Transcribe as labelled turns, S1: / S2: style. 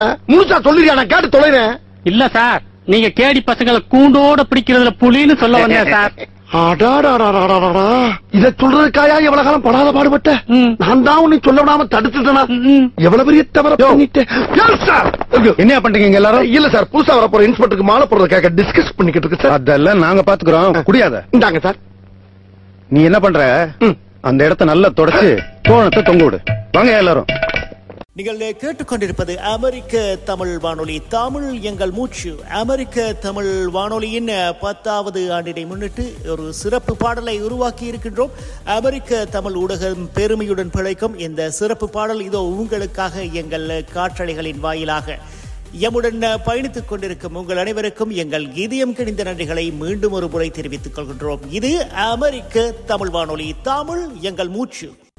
S1: முழுசா சொல்லிருக்கா நான் கேட்டு தொலைறேன்
S2: இல்ல சார் நீங்க கேடி பசங்களை கூண்டோட பிடிக்கிறதுல புலின்னு சொல்ல வந்தேன் சார்
S1: அடாடாடாடாடாடா. இத சொல்றதுக்காயா எவ்வளவு காலம் படாத பாடுபட்ட
S2: ம்.
S1: நான் தான் உன்னை சொல்ல விடாம தடுத்துட்டேனா
S2: ம்.
S1: எவ்வளவு பெரிய தவற பண்ணிட்டேன் Yes, sir. ஐயோ.
S3: என்ன பண்றீங்க இங்க எல்லாரும்
S1: இல்ல சார் புதுசா வர போற இன்ஸ்பெக்டருக்கு மாலை போடுறத கேட்க டிஸ்கஸ் பண்ணிக்கிட்டு இருக்கு சார்
S3: அதெல்லாம் நாங்க பாத்துக்கிறோம் குடியாத
S1: இந்தாங்க சார்
S3: நீ என்ன பண்ற
S1: ம்.
S3: அந்த இடத்த நல்லா தொடச்சு தோணத்தை தொங்க விடு வாங்க எல்லாரும்
S4: நீங்கள் கேட்டுக்கொண்டிருப்பது அமெரிக்க தமிழ் வானொலி தமிழ் எங்கள் மூச்சு அமெரிக்க தமிழ் வானொலியின் பத்தாவது ஆண்டினை முன்னிட்டு ஒரு சிறப்பு பாடலை உருவாக்கி இருக்கின்றோம் அமெரிக்க தமிழ் ஊடகம் பெருமையுடன் பிழைக்கும் இந்த சிறப்பு பாடல் இதோ உங்களுக்காக எங்கள் காற்றலைகளின் வாயிலாக எம்முடன் பயணித்துக் கொண்டிருக்கும் உங்கள் அனைவருக்கும் எங்கள் இதயம் கிணிந்த நன்றிகளை மீண்டும் ஒரு முறை தெரிவித்துக் கொள்கின்றோம் இது அமெரிக்க தமிழ் வானொலி தமிழ் எங்கள் மூச்சு